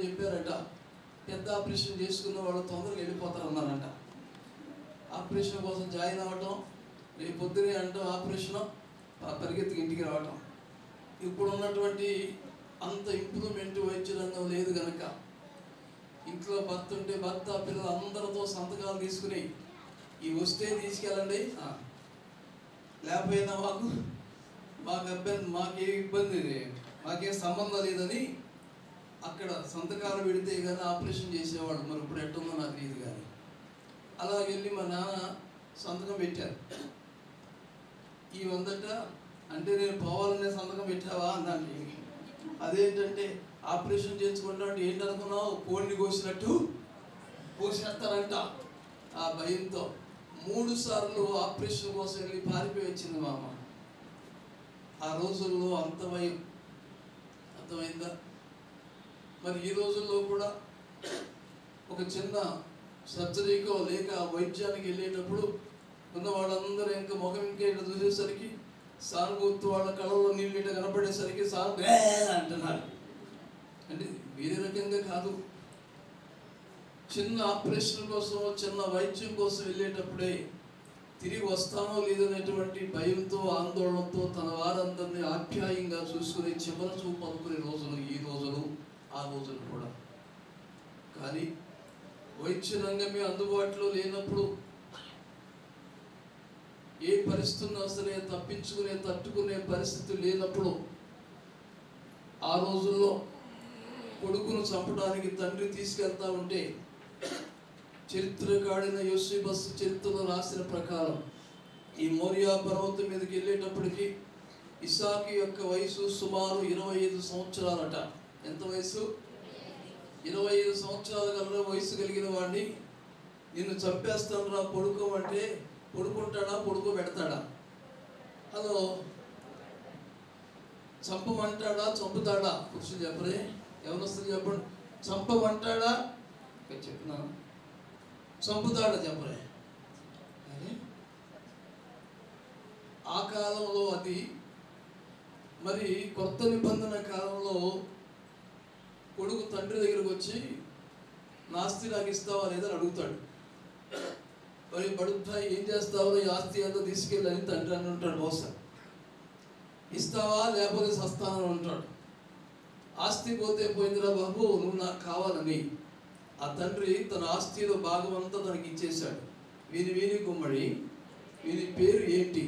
చెప్పారట పెద్ద ఆపరేషన్ చేసుకున్న వాళ్ళు తొందరగా వెళ్ళిపోతారు అన్నారంట ఆపరేషన్ కోసం జాయిన్ అవ్వటం రేపు పొద్దునే అంటాం ఆపరేషన్ పరిగెత్తుకు ఇంటికి రావటం ఇప్పుడు ఉన్నటువంటి అంత ఇంప్రూవ్మెంట్ వైద్య రంగం లేదు కనుక ఇంట్లో భర్త ఉంటే భర్త పిల్లలు అందరితో సంతకాలు తీసుకుని ఈ వస్తే తీసుకెళ్ళండి ఆ. లేకపోయినా మాకు మాకు ఇబ్బంది మాకే ఇబ్బంది లేదు. మాకేం సంబంధం లేదని అక్కడ సంతకాలు పెడితే కానీ ఆపరేషన్ చేసేవాడు మరి ఇప్పుడు ఎట్టుందో నాకు తెలియదు కానీ అలా వెళ్ళి మా నాన్న సంతకం పెట్టారు ఈ వందట అంటే నేను పోవాలనే సంతకం పెట్టావా అన్నాను అదేంటంటే ఆపరేషన్ చేసుకుంటా అంటే ఏంటనుకున్నావు కోడిని కోసినట్టు కోసేస్తారంట ఆ భయంతో మూడు సార్లు ఆపరేషన్ కోసం వెళ్ళి పారిపోయి వచ్చింది మా అమ్మ ఆ రోజుల్లో అంత భయం అర్థమైందా మరి ఈ రోజుల్లో కూడా ఒక చిన్న సర్జరీకో లేక వైద్యానికి వెళ్ళేటప్పుడు ఉన్న వాళ్ళందరూ ఇంకా ముఖం ఇంకా ఇట్లా చూసేసరికి సానుభూతి వాళ్ళ కళలో నీళ్ళు ఇట్లా కనపడేసరికి సాను "ఏ" అంటున్నారు అంటే వేరే రకంగా కాదు చిన్న ఆపరేషన్ కోసం చిన్న వైద్యం కోసం వెళ్ళేటప్పుడే తిరిగి వస్తానో లేదనేటువంటి భయంతో ఆందోళనతో తన వారందరినీ ఆప్యాయంగా చూసుకుని చివరి చూపు అనుకునే రోజులు ఈ రోజులు ఆ రోజులు కూడా కానీ వైద్య రంగమే అందుబాటులో లేనప్పుడు ఏ పరిస్థితున్నా సరే తప్పించుకునే తట్టుకునే పరిస్థితి లేనప్పుడు ఆ రోజుల్లో కొడుకును చంపడానికి తండ్రి తీసుకెళ్తా ఉంటే చరిత్రకాడిన యోసిబస్ చరిత్రలో రాసిన ప్రకారం ఈ మోరియా పర్వతం మీదకి వెళ్ళేటప్పటికి ఇసాకి యొక్క వయసు సుమారు ఇరవై ఐదు సంవత్సరాలట ఎంత వయసు ఇరవై ఐదు సంవత్సరాల కల్లా వయసు కలిగిన వాడిని నిన్ను చంపేస్తాను రా పడుకోమంటే పడుకుంటాడా పడుకోబెడతాడా హలో చంపమంటాడా చంపుతాడా పురుషులు చెప్పరే ఎవరొస్తుంది చెప్పండి చంపమంటాడా ఇక్కడ చెప్తున్నాను చంపుతాడా చెప్పరే అరే ఆ కాలంలో అది మరి కొత్త నిబంధన కాలంలో కొడుకు తండ్రి దగ్గరకు వచ్చి నాస్తి నాకు ఇస్తావా లేదని అడుగుతాడు మరి బడుద్దా ఏం చేస్తావో ఈ ఆస్తి అంతా తీసుకెళ్ళని తండ్రి అని ఉంటాడు బహుశా ఇస్తావా లేకపోతే సస్తానని ఉంటాడు ఆస్తి పోతే పోయిందిరా బాబు నువ్వు నాకు కావాలని ఆ తండ్రి తన ఆస్తిలో భాగం అంతా తనకి ఇచ్చేశాడు వీని వీని గుమ్మడి వీని పేరు ఏంటి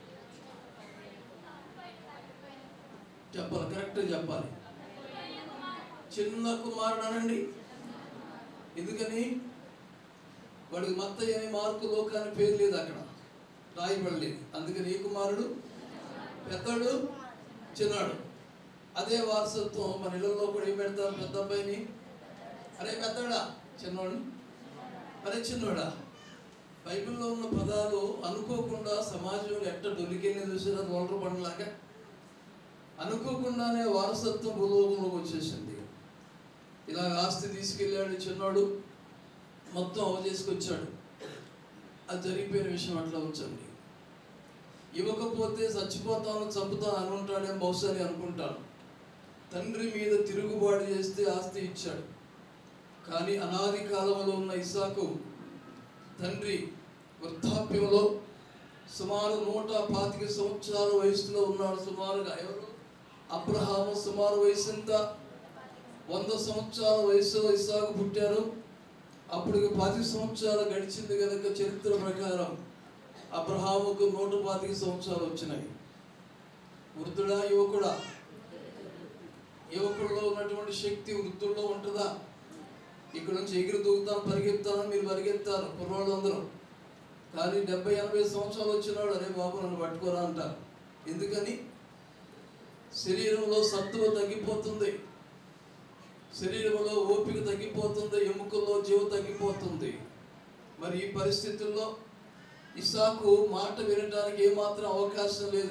చెప్పాలి కరెక్ట్గా చెప్పాలి చిన్న కుమారుడు అనండి ఎందుకని వాడికి మత్త అని మార్కు లోకాని పేరు లేదు అక్కడ రాయబడలేదు అందుకని ఈ కుమారుడు పెద్దడు చిన్నాడు అదే వారసత్వం మన ఇళ్ళల్లో కూడా ఏం పెడతారు పెద్ద అబ్బాయిని అరే పెద్దోడా చిన్నోడు అరే చిన్నోడా బైబిల్లో ఉన్న పదాలు అనుకోకుండా సమాజంలో ఎట్ట దొరికింది చూసినా రోలర్ బండ్లాగా అనుకోకుండానే వారసత్వం భూలోకంలోకి వచ్చేసింది ఇలా ఆస్తి తీసుకెళ్ళాడు చిన్నోడు మొత్తం అవ చేసుకొచ్చాడు అది జరిగిపోయిన విషయం అట్లా ఉంచండి ఇవ్వకపోతే చచ్చిపోతాను చంపుతాను అనుకుంటాడేం బహుశా అని అనుకుంటాను తండ్రి మీద తిరుగుబాటు చేస్తే ఆస్తి ఇచ్చాడు కానీ అనాది కాలంలో ఉన్న ఇసాకు తండ్రి వృద్ధాప్యంలో సుమారు నూట పాతిక సంవత్సరాల వయసులో ఉన్నాడు సుమారుగా ఎవరు అబ్రహాము సుమారు వయసు ఎంత వంద సంవత్సరాల వయసులో ఇసాకు పుట్టారు అప్పటికి పాతిక సంవత్సరాలు గడిచింది కనుక చరిత్ర ప్రకారం అబ్రహాముకు నూట పాతిక సంవత్సరాలు వచ్చినాయి వృద్ధుడా యువకుడా యువకుడిలో ఉన్నటువంటి శక్తి వృద్ధుల్లో ఉంటుందా ఇక్కడ నుంచి ఎగిరి దూకుతాను పరిగెత్తాను మీరు పరిగెత్తారు కుర్రోళ్ళు అందరూ కానీ డెబ్బై ఎనభై సంవత్సరాలు వచ్చినాడు అరే బాబు నన్ను పట్టుకోరా అంటారు ఎందుకని శరీరంలో సత్తువ తగ్గిపోతుంది శరీరంలో ఓపిక తగ్గిపోతుంది ఎముకల్లో జీవ తగ్గిపోతుంది మరి ఈ పరిస్థితుల్లో ఇసాకు మాట వినడానికి ఏమాత్రం అవకాశం లేదు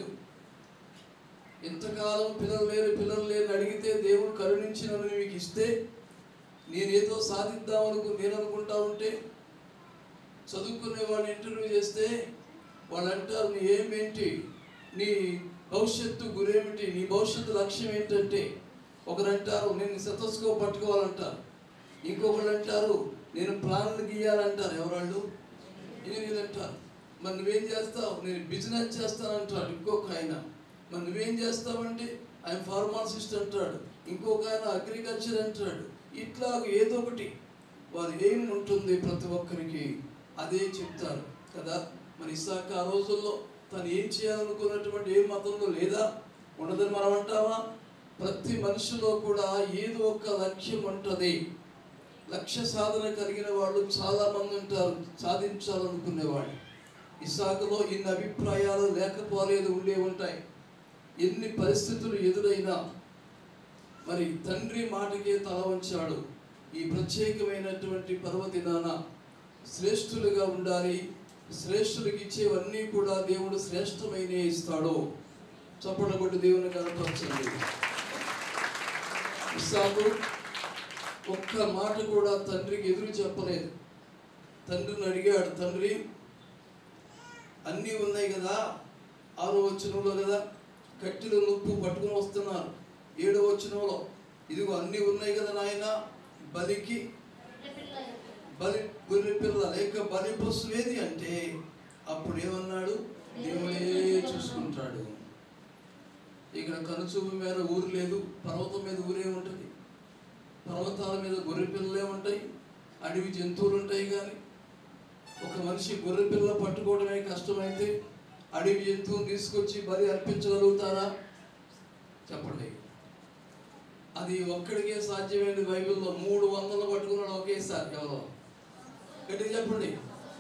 ఇంతకాలం పిల్లలు లేరు పిల్లలు లేరు అడిగితే దేవుడు కరుణించి నన్ను మీకు ఇస్తే నేనేదో సాధిద్దాం అనుకు నేను అనుకుంటా ఉంటే చదువుకునే వాడిని ఇంటర్వ్యూ చేస్తే వాళ్ళు అంటారు నీ ఏమేంటి నీ భవిష్యత్తు గురేమిటి నీ భవిష్యత్తు లక్ష్యం ఏంటంటే ఒకరు అంటారు నేను శతస్కోప్ పట్టుకోవాలంటారు ఇంకొకరు అంటారు నేను ప్లాన్లు గీయాలంటారు ఎవరాళ్ళు ఇంజనీర్లు అంటారు మరి నువ్వేం చేస్తావు నేను బిజినెస్ చేస్తానంటాడు ఇంకొక ఆయన మరి నువ్వేం చేస్తావంటే ఆయన ఫార్మాసిస్ట్ అంటాడు ఇంకొక ఆయన అగ్రికల్చర్ అంటాడు ఇట్లా ఏదో ఒకటి వారి ఏం ఉంటుంది ప్రతి ఒక్కరికి అదే చెప్తారు కదా మరి ఇసాక ఆ రోజుల్లో తను ఏం చేయాలనుకున్నటువంటి ఏ మతంలో లేదా ఉండదని మనం అంటావా ప్రతి మనిషిలో కూడా ఏదో ఒక లక్ష్యం ఉంటుంది లక్ష్య సాధన కలిగిన వాళ్ళు చాలా మంది ఉంటారు సాధించాలనుకునేవాళ్ళు ఇసాకులో ఇన్ని అభిప్రాయాలు లేకపోలేదు ఉండే ఉంటాయి ఎన్ని పరిస్థితులు ఎదురైనా మరి తండ్రి మాటకే తల వంచాడు ఈ ప్రత్యేకమైనటువంటి పర్వదినాన శ్రేష్ఠులుగా ఉండాలి శ్రేష్ఠులకు ఇచ్చేవన్నీ కూడా దేవుడు శ్రేష్టమైన ఇస్తాడు చప్పట కొట్టి దేవుని కనపరచండి ఇస్సాకు ఒక్క మాట కూడా తండ్రికి ఎదురు చెప్పలేదు తండ్రిని అడిగాడు తండ్రి అన్నీ ఉన్నాయి కదా ఆరో వచనంలో కదా కట్టెలు నొప్పు పట్టుకుని వస్తున్నారు ఏడో వచనంలో ఇదిగో అన్నీ ఉన్నాయి కదా నాయన బలికి బలి గొర్రె పిల్ల లేక బలి పశువు ఏది అంటే అప్పుడు ఏమన్నాడు దేవుడే చూసుకుంటాడు ఇక్కడ కనుచూపు మీద ఊరు లేదు పర్వతం మీద ఊరే ఉంటుంది పర్వతాల మీద గొర్రె పిల్లలే ఉంటాయి అడవి జంతువులు ఉంటాయి కానీ ఒక మనిషి గొర్రె పిల్ల పట్టుకోవడమే కష్టమైతే అడవి జంతువుని తీసుకొచ్చి బలి అర్పించగలుగుతారా చెప్పండి అది ఒక్కడికే సాధ్యమైనది బైబిల్లో మూడు వందలు పట్టుకున్నాడు ఒకేసారి ఎవరో గట్టిగా చెప్పండి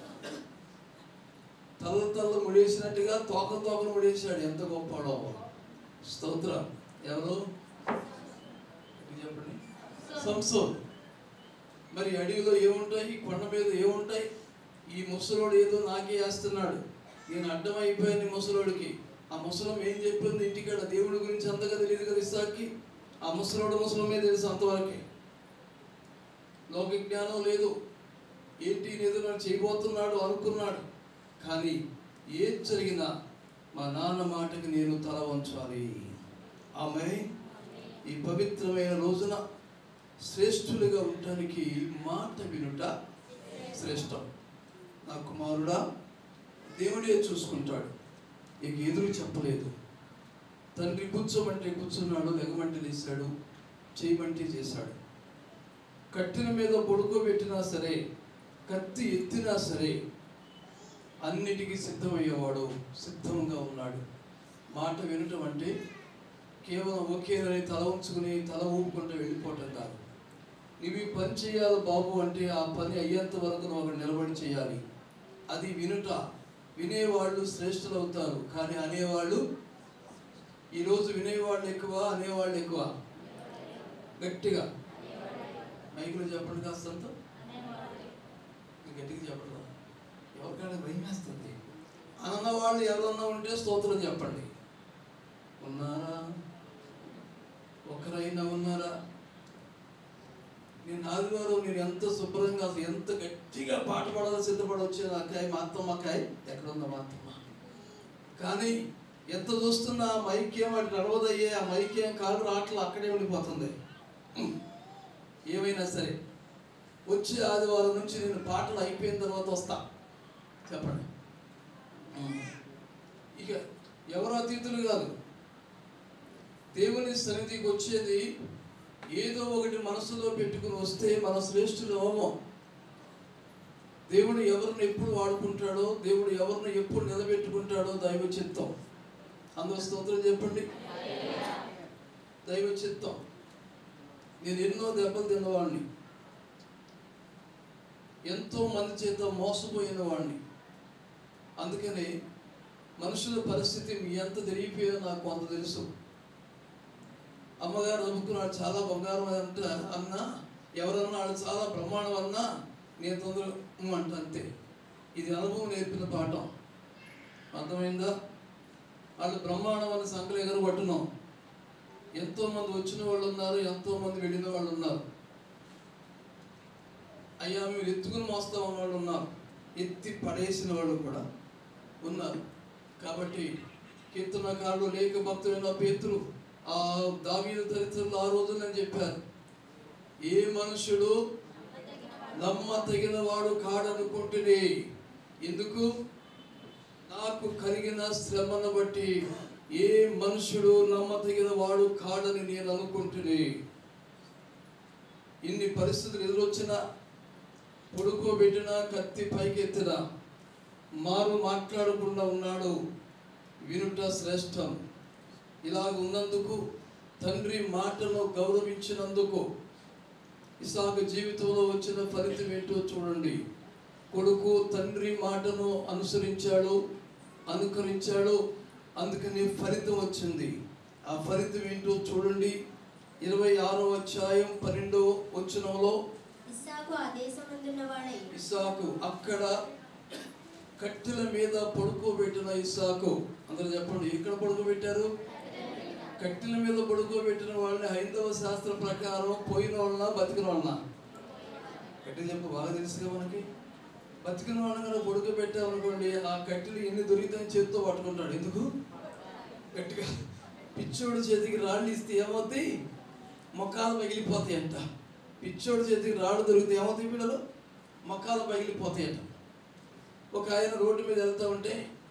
తల్ల తల్ల ముడేసినట్టుగా తోక తోకను ముడేసాడు ఎంత గొప్పడో స్తోత్రం ఎవరు గట్టిగా చెప్పండి సంసోన్ మరి అడవిలో ఏముంటాయి కొండ మీద ఏముంటాయి ఈ ముసలోడు ఏదో నాకే వేస్తున్నాడు నేను అడ్డమైపోయాను ఈ ముసలోడికి ఆ ముసలం ఏం చెప్పింది ఇంటికాడ దేవుడి గురించి అంతగా తెలియదు కదా ఇస్సాకి ఆ ముసలోడు ముసలమే తెలుసు అంతవరకే లోక జ్ఞానం లేదు ఏంటి ఏదో నాకు చేయబోతున్నాడు అనుకున్నాడు కానీ ఏం జరిగినా మా నాన్న మాటకి నేను తల వంచాలి ఆమె ఈ పవిత్రమైన రోజున శ్రేష్ఠులుగా ఉండటానికి మాట వినుట శ్రేష్టం నా కుమారుడా దేవుడే చూసుకుంటాడు ఇక ఎదురు చెప్పలేదు తండ్రి కూర్చోమంటే కూర్చున్నాడు లెగమంటే లేచాడు చేయమంటే చేశాడు కట్టిన మీద పడుకోబెట్టినా సరే కత్తి ఎత్తినా సరే అన్నిటికీ సిద్ధమయ్యేవాడు సిద్ధంగా ఉన్నాడు మాట వినటం అంటే కేవలం ఒకేనని తల ఉంచుకుని తల ఊపుకుంటూ వెళ్ళిపోవటం కాదు నీవు ఈ పని చేయాలి బాబు అంటే ఆ పని అయ్యేంత వరకు నువ్వు అక్కడ నిలబడి చేయాలి అది వినుట వినేవాళ్ళు శ్రేష్ఠులు అవుతారు కానీ అనేవాళ్ళు ఈరోజు వినేవాళ్ళు ఎక్కువ అనేవాళ్ళు ఎక్కువ గట్టిగా మైకులో చెప్పండి కాస్తంత గట్టిగా చెప్పడం ఎవరికైనా భయం వేస్తుంది అన్న వాళ్ళు ఎవరన్నా ఉంటే స్తోత్రం చెప్పండి ఉన్నారా ఒకరైనా ఉన్నారా నేను ఆదివారం నేను ఎంత శుభ్రంగా అసలు ఎంత గట్టిగా పాట పాడాలి సిద్ధపడి వచ్చాను అక్కాయి మా అత్తమ్మ అక్కాయి ఎక్కడుందా మా అత్తమ్మ కానీ ఎంత చూస్తున్నా ఆ మైక్యం అటు నడవదయ్యే ఆ మైక్యం కాలు రాట్ల అక్కడే ఉండిపోతుంది ఏమైనా సరే వచ్చే ఆదివారం నుంచి నేను పాటలు అయిపోయిన తర్వాత వస్తా చెప్పండి ఇక ఎవరు అతిథులు కాదు దేవుని సన్నిధికి వచ్చేది ఏదో ఒకటి మనసులో పెట్టుకుని వస్తే మన శ్రేష్ఠులు అవమో దేవుడు ఎవరిని ఎప్పుడు వాడుకుంటాడో దేవుడు ఎవరిని ఎప్పుడు నిలబెట్టుకుంటాడో దైవ చిత్తం అందులో స్తోత్రం చెప్పండి దైవ చిత్తం నేను ఎన్నో దెబ్బలు తిన్నవాడిని ఎంతో మంది చేత మోసపోయిన వాడిని అందుకని మనుషుల పరిస్థితి మీ ఎంత తెలియపోయో నాకు కొంత తెలుసు అమ్మగారు నమ్ముకున్నాడు చాలా బంగారం అంట అన్న ఎవరన్నా వాళ్ళు చాలా బ్రహ్మాండం అన్నా నేను తొందర "ఉమ్" అంట అంతే ఇది అనుభవం నేర్పిన పాఠం అర్థమైందా వాళ్ళు బ్రహ్మాండం అని సంకలు ఎగరు పట్టున్నాం ఎంతో మంది వచ్చిన వాళ్ళు ఉన్నారు ఎంతో మంది వెళ్ళిన వాళ్ళు ఉన్నారు అయ్యా మీరు ఎత్తుకుని మోస్తా ఉన్న వాళ్ళు ఉన్నారు ఎత్తి పడేసిన వాళ్ళు కూడా ఉన్నారు కాబట్టి కీర్తనకారుడు లేక భక్తులైన పేతులు ఆ దావీదు చరిత్రలో ఆ రోజు నేను చెప్పాను ఏ మనుషుడు నమ్మతగిన వాడు కాడనుకుంటుని ఎందుకు నాకు కలిగిన శ్రమను బట్టి ఏ మనుషుడు నమ్మతగిన వాడు కాడని నేను అనుకుంటుని ఇన్ని పరిస్థితులు ఎదురొచ్చినా పడుకోబెట్టిన కత్తి పైకెత్తిన మారు మాట్లాడకుండా ఉన్నాడు వినుట శ్రేష్టం ఇలాగ ఉన్నందుకు తండ్రి మాటను గౌరవించినందుకు ఇసాకు జీవితంలో వచ్చిన ఫలితం ఏంటో చూడండి కొడుకు తండ్రి మాటను అనుసరించాడు అనుకరించాడు అందుకని ఫలితం వచ్చింది ఆ ఫలితం ఏంటో చూడండి ఇరవై ఆరో అధ్యాయం పన్నెండో వచనంలో ఇస్సాకు ఆ దేశమందున్న వాడై ఇస్సాకు అక్కడ కట్టెల మీద పడుకోబెట్టిన ఇస్సాకు అందరూ చెప్పండి ఎక్కడ పడుకోబెట్టారు కట్టెల మీద పడుకోబెట్టిన వాళ్ళని హైందవ శాస్త్రం ప్రకారం పోయిన వాళ్ళ బతికిన వాళ్ళ కట్టెలు చెప్పు బాగా తెలుసుగా మనకి బతికిన వాళ్ళని కనుక పడుకోబెట్టామనుకోండి ఆ కట్టెలు ఎన్ని దొరికితే చేత్తో పట్టుకుంటాడు ఎందుకు గట్టిగా పిచ్చోడు చేతికి రాళ్ళు ఇస్తే ఏమవుతాయి మొక్కలు పగిలిపోతాయి అంట పిచ్చోడు చేతికి రాళ్ళు దొరికితే ఏమవుతాయి పిల్లలు మొక్కలు పగిలిపోతాయి అంట ఒక ఆయన రోడ్డు మీద వెళ్తా ఉంటే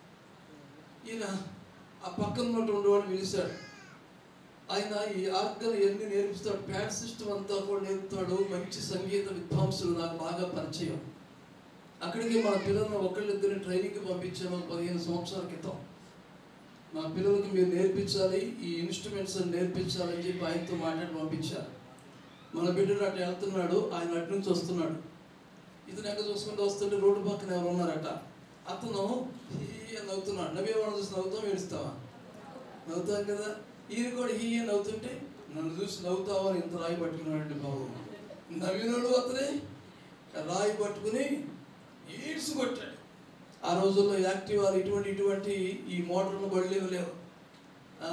ఈయన ఆ పక్కన ఉన్నటువంటి వాడు పిలిచాడు ఆయన ఈ ఆర్గన్ ఎన్ని నేర్పిస్తాడు ప్యాడ్ సిస్టమ్ అంతా కూడా నేర్పుతాడు మంచి సంగీత విద్వాంసుడు నాకు బాగా పరిచయం అక్కడికి మన పిల్లలను ఒకళ్ళిద్దరిని ట్రైనింగ్కి పంపించాము పదిహేను సంవత్సరాల క్రితం మా పిల్లలకు మీరు నేర్పించాలి ఈ ఇన్స్ట్రుమెంట్స్ అని నేర్పించాలి అని చెప్పి ఆయనతో మాట్లాడి పంపించారు మన బిడ్డడు అటు వెళ్తున్నాడు ఆయన అటు నుంచి వస్తున్నాడు ఇతను ఎక్కడ చూసుకుంటూ వస్తుంటే రోడ్డు పక్కన ఎవరు ఉన్నారట అతను హీ అని నవ్వుతున్నాడు నవ్వేవాళ్ళని చూసి నవ్వుతాం ఏడుస్తావా నవ్వుతాం కదా ఈయన కూడా హీ అని నవ్వుతుంటే నన్ను చూసి నవ్వుతావా అని ఇంత రాయి పట్టుకున్నాడండి బాబు నవ్వినోడు అతనే రాయి పట్టుకుని ఈడ్స్ కొట్టాడు ఆ రోజుల్లో యాక్టివ్ ఇటువంటి ఇటువంటి ఈ మోటార్లు బళ్ళు లేవు ఆ?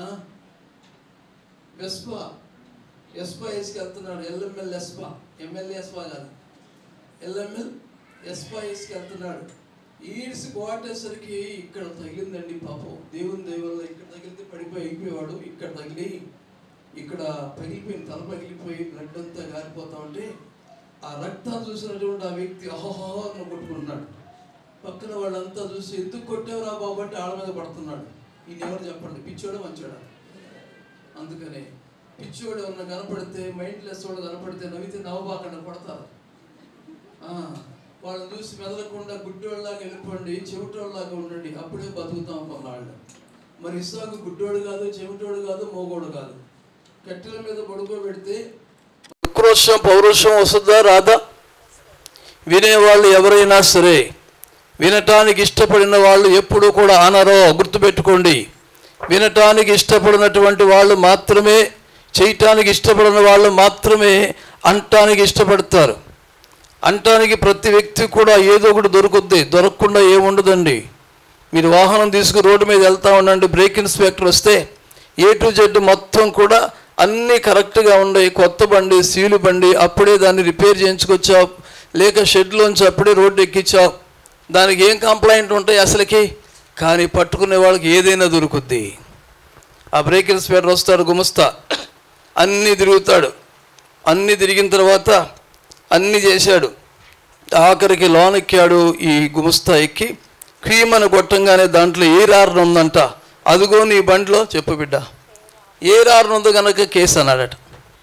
వెస్పా ఎస్పా వేసుకు వెళ్తున్నాడు ఎల్ఎంఎల్ ఎస్పా ఎమ్మెల్యే ఎస్పా కాదు ఎల్ఎంఎల్ ఎస్పా వేసుకు వెళ్తున్నాడు ఈడ్స్ కొట్టేసరికి ఇక్కడ తగిలిందండి పాపం దేవుని దేవుల్లో ఇక్కడ తగిలితే పడిపోయి అయిపోయేవాడు ఇక్కడ తగిలి ఇక్కడ పగిలిపోయింది తల పగిలిపోయి బ్లడ్ అంతా గారిపోతా ఉంటే ఆ రక్తాన్ని చూసినటువంటి ఆ వ్యక్తి అహోహో అని కొట్టుకుంటున్నాడు పక్కన వాళ్ళంతా చూసి ఎందుకు కొట్టేవరా బాబు అంటే ఆళ్ళ మీద పడుతున్నాడు ఈయన ఎవరు చెప్పండి పిచ్చోడా మంచోడా అందుకనే పిచ్చోడు ఎవరన్నా కనపడితే మైండ్ లెస్ వాడు కనపడితే నవ్వితే నవ్వబాకుండా కొడతారు ఆ, వాళ్ళని చూసి మెదలకుండా గుడ్డోళ్ళలాగా వెళ్ళిపోండి చెవిటోళ్ళలాగా ఉండండి అప్పుడే బతుకుతాం కొన్నాళ్ళు మరి ఇస్సాకు గుడ్డోడు కాదు చెవిటోడు కాదు మోగోడు కాదు కట్టెల మీద పడుకోబెడితే ఉక్రోషం పౌరుషం వస్తుందా రాదా వినేవాళ్ళు ఎవరైనా సరే వినటానికి ఇష్టపడిన వాళ్ళు ఎప్పుడూ కూడా అనరో గుర్తుపెట్టుకోండి వినటానికి ఇష్టపడినటువంటి వాళ్ళు మాత్రమే చేయటానికి ఇష్టపడిన వాళ్ళు మాత్రమే అంటానికి ఇష్టపడతారు అంటానికి ప్రతి వ్యక్తి కూడా ఏదో ఒకటి దొరుకుద్ది దొరకకుండా ఏముండదండి మీరు వాహనం తీసుకుని రోడ్డు మీద వెళ్తా ఉండండి బ్రేక్ ఇన్స్పెక్టర్ వస్తే ఏ టు జెడ్ మొత్తం కూడా అన్నీ కరెక్ట్గా ఉండే కొత్త బండి సీలు బండి అప్పుడే దాన్ని రిపేర్ చేయించుకొచ్చావు లేక షెడ్లోంచి అప్పుడే రోడ్డు ఎక్కించావు దానికి ఏం కంప్లైంట్ ఉంటాయి అసలుకి కానీ పట్టుకునే వాళ్ళకి ఏదైనా దొరుకుద్ది ఆ బ్రేక్ ఇన్స్పెక్టర్ వస్తాడు గుమస్తా అన్నీ తిరుగుతాడు అన్నీ తిరిగిన తర్వాత అన్నీ చేశాడు ఆఖరికి లోన్ ఎక్కాడు ఈ గుమస్తా ఎక్కి క్రీమని కొట్టంగానే దాంట్లో ఏ రారణ ఉందంట అదిగో నీ బండిలో చెప్పు బిడ్డ ఏ రారణ ఉందో కనుక కేసు అన్నాడట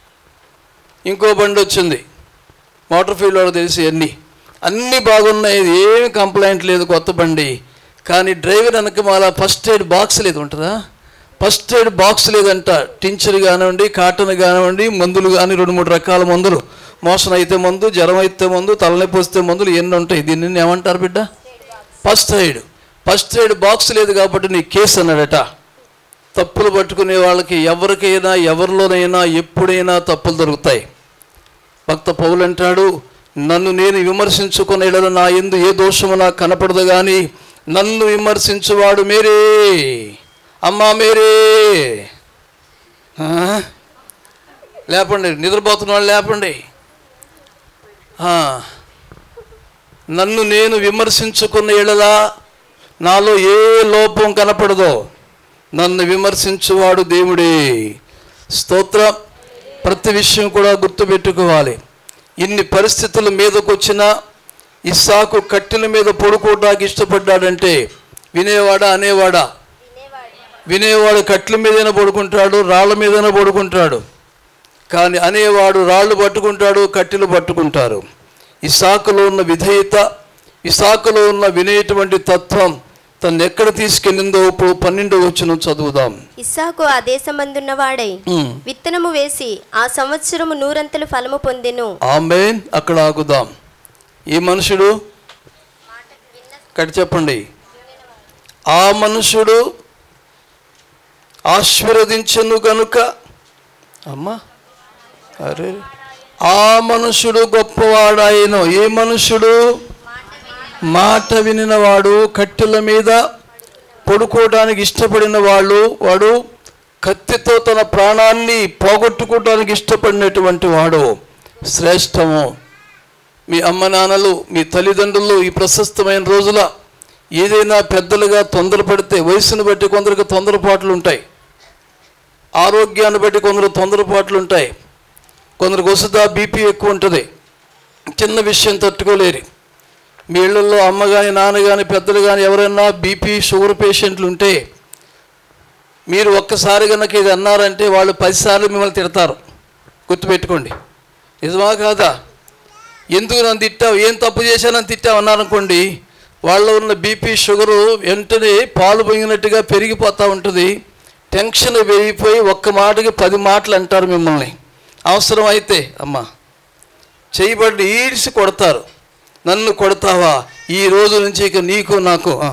ఇంకో బండి వచ్చింది మోటార్ ఫీల్డ్ వాడు తెలిసి అన్నీ అన్నీ బాగున్నాయి ఇది ఏమి కంప్లైంట్ లేదు కొత్త బండి కానీ డ్రైవర్ వెనక మాల ఫస్ట్ ఎయిడ్ బాక్స్ లేదు ఉంటుందా ఫస్ట్ ఎయిడ్ బాక్స్ లేదంట టించర్ కానివ్వండి కాటన్ కానివ్వండి మందులు కానీ రెండు మూడు రకాల మందులు మోషన్ అయితే మందు జ్వరం అయితే మందు తలనొప్పి వస్తే మందులు ఎన్ని ఉంటాయి దీన్ని ఏమంటారు బిడ్డ first aid first aid box లేదు కాబట్టి నీ కేసు అన్నాడట తప్పులు పట్టుకునే వాళ్ళకి ఎవరికైనా ఎవరిలోనైనా ఎప్పుడైనా తప్పులు దొరుకుతాయి భక్త పౌలు అంటాడు నన్ను నేను విమర్శించుకునే ఎడల నా ఎందు ఏ దోషము నాకు కనపడదు కానీ నన్ను విమర్శించువాడు మేరే అమ్మా మేరే ఆ? లేపండి నిద్రపోతున్న వాళ్ళు లేపండి ఆ. నన్ను నేను విమర్శించుకున్న ఎడలా నాలో ఏ లోపం కనపడదో నన్ను విమర్శించువాడు దేవుడే స్తోత్ర ప్రతి విషయం కూడా గుర్తుపెట్టుకోవాలి ఇన్ని పరిస్థితుల మీదకు వచ్చినా ఇస్సాకు కట్టెల మీద పడుకోవడానికి ఇష్టపడ్డాడంటే వినేవాడా అనేవాడా వినేవాడు కట్ల మీదైనా పడుకుంటాడు రాళ్ళ మీదైనా పడుకుంటాడు కానీ అనేవాడు రాళ్ళు పట్టుకుంటాడు కట్టెలు పట్టుకుంటారు ఇసాకులో ఉన్న విధేయత ఇసాకులో ఉన్న వినేటువంటి తత్వం తను ఎక్కడ తీసుకెళ్ళిందో ఇప్పుడు పన్నెండో వచ్చిన చదువుదాం ఇస్సాకు ఆ దేశమందున్న వాడై ఉమ్. విత్తనము వేసి ఆ సంవత్సరము నూరంతలు ఫలము పొందెను ఆమెన్ అక్కడ ఆగుదాం ఈ మనుషుడు ఇక్కడ చెప్పండి ఆ మనుషుడు ఆశీర్వదించను గనుక అమ్మా అరే ఆ మనుషుడు గొప్పవాడాయను ఏ మనుషుడు మాట వినినవాడు కట్టెల మీద పడుకోవడానికి ఇష్టపడిన వాళ్ళు వాడు కత్తితో తన ప్రాణాన్ని పోగొట్టుకోవడానికి ఇష్టపడినటువంటి వాడు శ్రేష్టము మీ అమ్మ నాన్నలు మీ తల్లిదండ్రులు ఈ ప్రశస్తమైన రోజుల ఏదైనా పెద్దలుగా తొందరపడితే వయసును బట్టి కొందరికి తొందరపాట్లు ఉంటాయి ఆరోగ్యాన్ని బట్టి కొందరు తొందరపాట్లు ఉంటాయి కొందరికి వస్తుందా బీపీ ఎక్కువ ఉంటుంది చిన్న విషయం తట్టుకోలేరు మీ ఇళ్ళల్లో అమ్మ కానీ నాన్న కానీ పెద్దలు కానీ ఎవరైనా బీపీ షుగర్ పేషెంట్లు ఉంటే మీరు ఒక్కసారి కనుక ఇది అన్నారంటే వాళ్ళు పదిసార్లు మిమ్మల్ని తిడతారు గుర్తుపెట్టుకోండి నిజమా కాదా ఎందుకు నన్ను తిట్టావు ఏం తప్పు చేశానని తిట్టావు అన్నారనుకోండి వాళ్ళలో ఉన్న బీపీ షుగరు వెంటనే పాలు పొంగినట్టుగా పెరిగిపోతూ ఉంటుంది టెన్షన్ పెరిగిపోయి ఒక్క మాటకి పది మాటలు అంటారు మిమ్మల్ని అవసరం అయితే అమ్మా చేయబడి ఈడ్చి కొడతారు నన్ను కొడతావా ఈ రోజు నుంచి ఇక నీకు నాకు ఆ.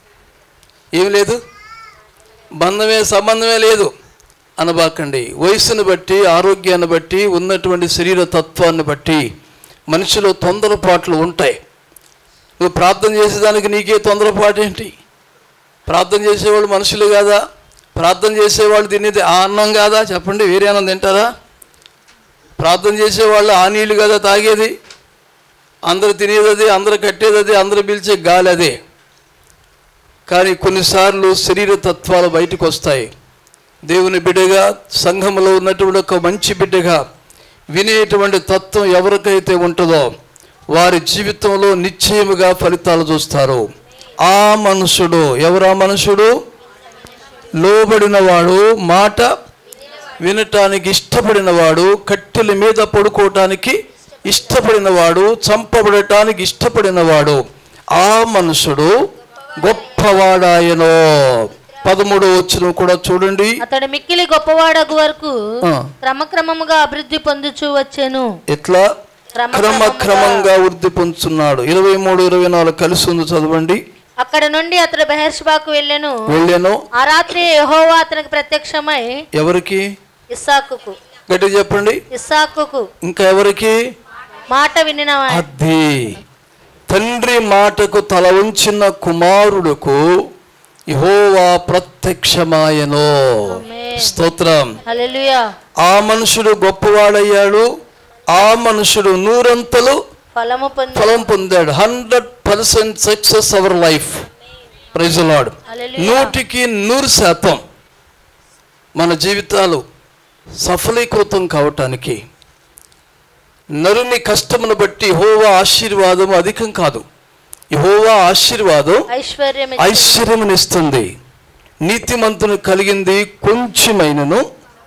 ఏం లేదు బంధమే సంబంధమే లేదు అనబాకండి వయసును బట్టి ఆరోగ్యాన్ని బట్టి ఉన్నటువంటి శరీర తత్వాన్ని బట్టి మనిషిలో తొందరపాట్లు ఉంటాయి నువ్వు ప్రార్థన చేసేదానికి నీకే తొందరపాటు ఏంటి ప్రార్థన చేసేవాళ్ళు మనుషులు కాదా ప్రార్థన చేసేవాళ్ళు తినేది ఆ అన్నం కాదా చెప్పండి వేరే అన్నం తింటారా ప్రార్థన చేసేవాళ్ళు ఆ నీళ్ళు కదా తాగేది అందరు తినేది అదే అందరు కట్టేది అదే అందరు పిలిచే గాలి అదే కానీ కొన్నిసార్లు శరీర తత్వాలు బయటకు వస్తాయి దేవుని బిడ్డగా సంఘంలో ఉన్నటువంటి ఒక మంచి బిడ్డగా వినేటువంటి తత్వం ఎవరికైతే ఉంటుందో వారి జీవితంలో నిశ్చయముగా ఫలితాలు చూస్తారు ఆ మనుషుడు ఎవరా మనుషుడు లోబడినవాడు మాట వినటానికి ఇష్టపడినవాడు కట్టెల మీద పడుకోవటానికి ఇష్టపడినవాడు చంపబడటానికి ఇష్టపడినవాడు ఆ మనుషుడు గొప్పవాడాయనో పదమూడో వచ్చిన కూడా చూడండి అతడు మిక్కిలి గొప్పవాడగు వరకు ఆ. క్రమక్రమముగా అభివృద్ధి పొందుచూ వచ్చాను ఎట్లా క్రమక్రమంగా వృద్ధి పొందుతున్నాడు ఇరవై మూడు ఇరవై నాలుగు కలిసి ఉంది చదవండి అక్కడ నుండి అతడు బెహర్షబాకు వెళ్ళాను వెళ్ళాను ఆ రాత్రి యెహోవా అతనికి ప్రత్యక్షమై ఎవరికి ఇస్సాకుకు గట్టి చెప్పండి ఇస్సాకుకు ఇంకా ఎవరికి మాట వినిన అది తండ్రి మాటకు తల ఉంచిన కుమారుడుకు యెహోవా ప్రత్యక్షమాయను ఆమేన్. స్తోత్రం హల్లెలూయా ఆ మనుషుడు గొప్పవాడయ్యాడు ఆ మనుషుడు నూరంతలు ఫలము పొంది ఫలం పొందాడు hundred percent success our life ప్రైజలాడు హల్లెలూయా. నూటికి నూరు శాతం మన జీవితాలు సఫలీకృతం కావటానికి నరుని కష్టమును బట్టి హోవా ఆశీర్వాదం అధికం కాదు యెహోవా ఆశీర్వాదం ఐశ్వర్యం ఐశ్వర్యమునిస్తుంది నీతిమంతుని కలిగింది కొంచెమైనను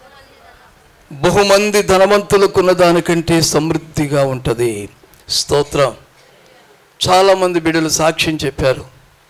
బహుమంది ధనవంతులకున్న దానికంటే సమృద్ధిగా ఉంటుంది స్తోత్రం చాలామంది బిడ్డలు సాక్ష్యం చెప్పారు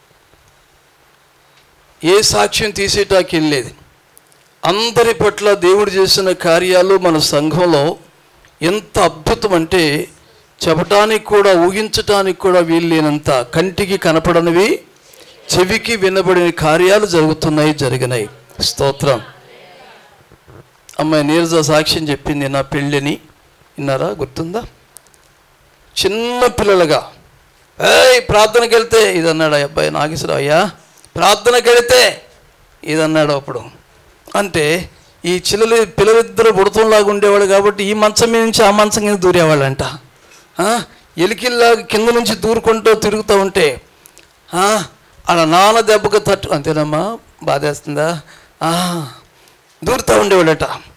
ఏ సాక్ష్యం తీసేటాకి వెళ్ళేది అందరి పట్ల దేవుడు చేసిన కార్యాలు మన సంఘంలో ఎంత అద్భుతం అంటే చెప్పటానికి కూడా ఊహించటానికి కూడా వీల్లేనంత కంటికి కనపడనివి చెవికి వినబడిన కార్యాలు జరుగుతున్నాయి జరిగినాయి స్తోత్రం అమ్మాయి నీరజ సాక్ష్యం చెప్పింది నా పెళ్ళిని విన్నారా గుర్తుందా చిన్న పిల్లలుగా ఏయ్ ప్రార్థనకి వెళ్తే ఇది అన్నాడు ఆ అబ్బాయి నాగేశ్వరరావు అయ్యా ప్రార్థనకి వెళితే ఇది అన్నాడు అప్పుడు అంటే ఈ చిల్లలు పిల్లలిద్దరు బుడతంలాగా ఉండేవాడు కాబట్టి ఈ మంచం మీద నుంచి ఆ మంచం కింద దూరేవాళ్ళంట ఆ, ఎలికిల్లాగా కింద నుంచి దూరుకుంటూ తిరుగుతూ ఉంటే ఆ, అలా నాన్న దెబ్బకు తట్టు అంతేనమ్మా బాధేస్తుందా ఆ, దూరుతూ ఉండేవాడట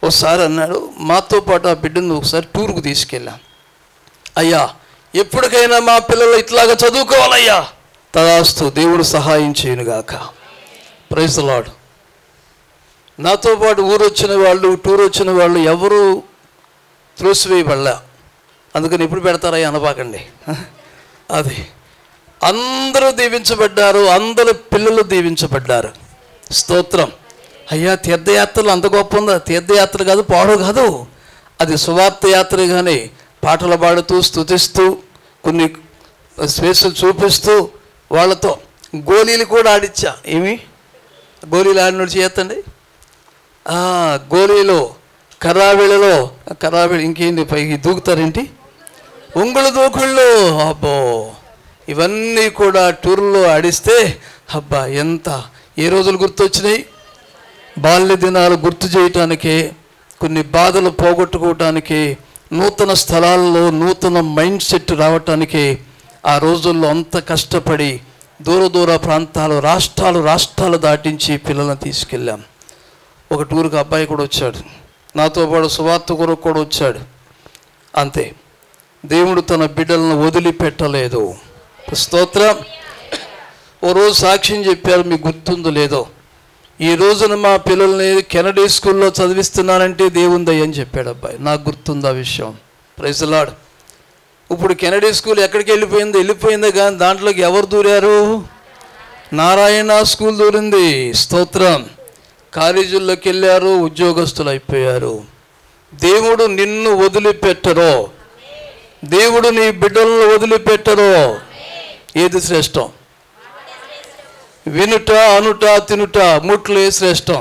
ఒకసారి అన్నాడు మాతో పాటు ఆ బిడ్డను ఒకసారి టూర్కు తీసుకెళ్ళాం అయ్యా ఎప్పటికైనా మా పిల్లలు ఇట్లాగా చదువుకోవాలయ్యా తదాస్తు దేవుడు సహాయం చేయనుగాక ప్రైజ్ లాడ్ నాతో పాటు ఊరు వచ్చిన వాళ్ళు టూర్ వచ్చిన వాళ్ళు ఎవరు త్రోసివేయబడలే అందుకని ఎప్పుడు పెడతారయ్యా అనబాకండి అది అందరూ దీవించబడ్డారు అందరు పిల్లలు దీవించబడ్డారు స్తోత్రం అయ్యా తీర్థయాత్రలు అంత గొప్ప ఉందా తీర్థయాత్ర కాదు పాడు కాదు అది సువార్త యాత్ర కానీ పాటలు పాడుతూ స్తుతిస్తూ కొన్ని స్పేసులు చూపిస్తూ వాళ్ళతో గోళీలు కూడా ఆడిచ్చా ఏమి గోళీలు ఆడినోడు చేయొద్దండి ఆ, గోళీలో కరావిళలో కరావిళ ఇంకేంటి పైకి దూకుతారేంటి ఉంగులు దూకుళ్ళు అబ్బో ఇవన్నీ కూడా టూర్లో ఆడిస్తే అబ్బా ఎంత ఏ రోజులు గుర్తొచ్చినాయి బాల్య దినాలు గుర్తు చేయటానికి కొన్ని బాధలు పోగొట్టుకోవటానికి నూతన స్థలాల్లో నూతన మైండ్ సెట్ రావటానికి ఆ రోజుల్లో అంత కష్టపడి దూర దూర ప్రాంతాలు రాష్ట్రాలు రాష్ట్రాలు దాటించి పిల్లల్ని తీసుకెళ్ళాం ఒక టూర్కి అబ్బాయి కూడా వచ్చాడు నాతో పాటు సువార్త కొరకు కూడా వచ్చాడు అంతే దేవుడు తన బిడ్డలను వదిలిపెట్టలేదు స్తోత్రం ఓ రోజు సాక్ష్యం చెప్పారు మీకు గుర్తుందో లేదో ఈ రోజున మా పిల్లల్ని కెనడీ స్కూల్లో చదివిస్తున్నానంటే దేవుంది అని చెప్పాడు అబ్బాయి నాకు గుర్తుంది ఆ విషయం ప్రైజలాడు ఇప్పుడు కెనడీ స్కూల్ ఎక్కడికి వెళ్ళిపోయింది వెళ్ళిపోయింది కానీ దాంట్లోకి ఎవరు దూరారు నారాయణ స్కూల్ దూరింది స్తోత్రం కాలేజీల్లోకి వెళ్ళారు ఉద్యోగస్తులు అయిపోయారు దేవుడు నిన్ను వదిలిపెట్టరో దేవుడు నీ బిడ్డలను వదిలిపెట్టరో ఏది శ్రేష్టం వినుట అనుట తినుట ముట్లు శ్రేష్టం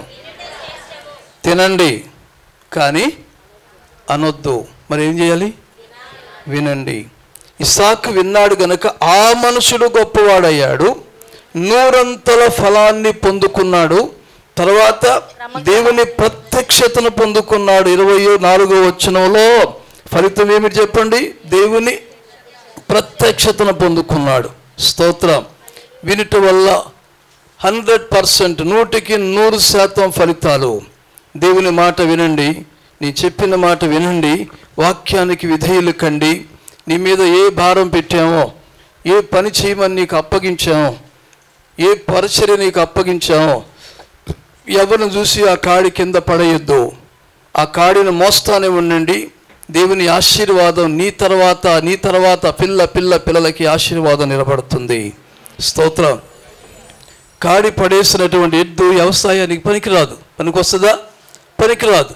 తినండి కానీ అనొద్దు మరి ఏం చేయాలి వినండి ఇసాక్ విన్నాడు గనక ఆ మనుషుడు గొప్పవాడయ్యాడు నూరంతల ఫలాన్ని పొందుకున్నాడు తర్వాత దేవుని ప్రత్యక్షతను పొందుకున్నాడు ఇరవై నాలుగో వచనంలో ఫలితం ఏమిటి చెప్పండి దేవుని ప్రత్యక్షతను పొందుకున్నాడు స్తోత్రం వినుట వల్ల హండ్రెడ్ పర్సెంట్ నూటికి నూరు శాతం ఫలితాలు దేవుని మాట వినండి నీ చెప్పిన మాట వినండి వాక్యానికి విధేయులు కండి నీ మీద ఏ భారం పెట్టామో ఏ పని చేయమని నీకు అప్పగించామో ఏ పరిచర్య నీకు అప్పగించామో ఎవరిని చూసి ఆ కాడి కింద పడేయొద్దు ఆ కాడిని మోస్తానే ఉండండి దేవుని ఆశీర్వాదం నీ తర్వాత నీ తర్వాత పిల్ల పిల్ల పిల్లలకి ఆశీర్వాదం నిలబడుతుంది స్తోత్రం కాడి పడేసినటువంటి ఎద్దు వ్యవసాయానికి పనికిరాదు పనికొస్తుందా పనికిరాదు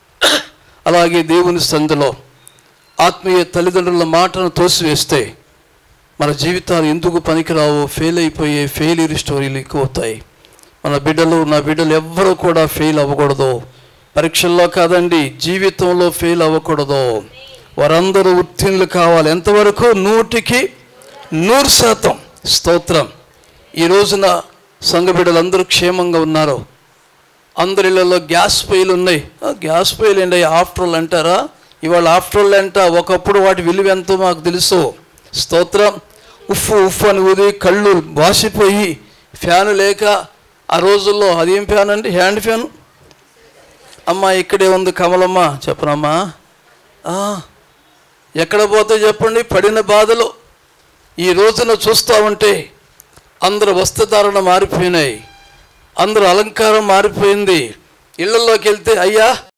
అలాగే దేవుని సందులో ఆత్మీయ తల్లిదండ్రుల మాటను తోసివేస్తే మన జీవితాలు ఎందుకు పనికిరావో ఫెయిల్ అయిపోయే ఫెయిల్యూర్ స్టోరీలు ఎక్కువ అవుతాయి మన బిడ్డలు నా బిడ్డలు ఎవ్వరూ కూడా ఫెయిల్ అవ్వకూడదు పరీక్షల్లో కాదండి జీవితంలో ఫెయిల్ అవ్వకూడదు వారందరూ ఉత్తీర్ణులు కావాలి ఎంతవరకు నూటికి నూరు శాతం స్తోత్రం ఈ రోజున సంఘ బిడ్డలందరూ క్షేమంగా ఉన్నారు అందరిలో గ్యాస్ పొయ్యిలు ఉన్నాయి ఆ, గ్యాస్ పొయ్యిలు ఏంటి ఆఫ్టర్ ఆల్ అంటారా ఇవాళ ఆఫ్టర్ ఆల్ అంట ఒకప్పుడు వాటి విలువ ఎంతో మాకు తెలుసు స్తోత్రం ఉఫ్ ఉఫ్ అని ఊది కళ్ళు వాసిపోయి ఫ్యాను లేక ఆ రోజుల్లో అదేం ఫ్యాన్ అండి హ్యాండ్ ఫ్యాన్ అమ్మ ఇక్కడే ఉంది కమలమ్మ చెప్పనమ్మా ఆ, ఎక్కడ పోతే చెప్పండి పడిన బాధలు ఈ రోజున చూస్తూ ఉంటే అందరు వస్త్రధారణ మారిపోయినాయి అందరూ అలంకారం మారిపోయింది ఇళ్లలోకి వెళ్తే అయ్యా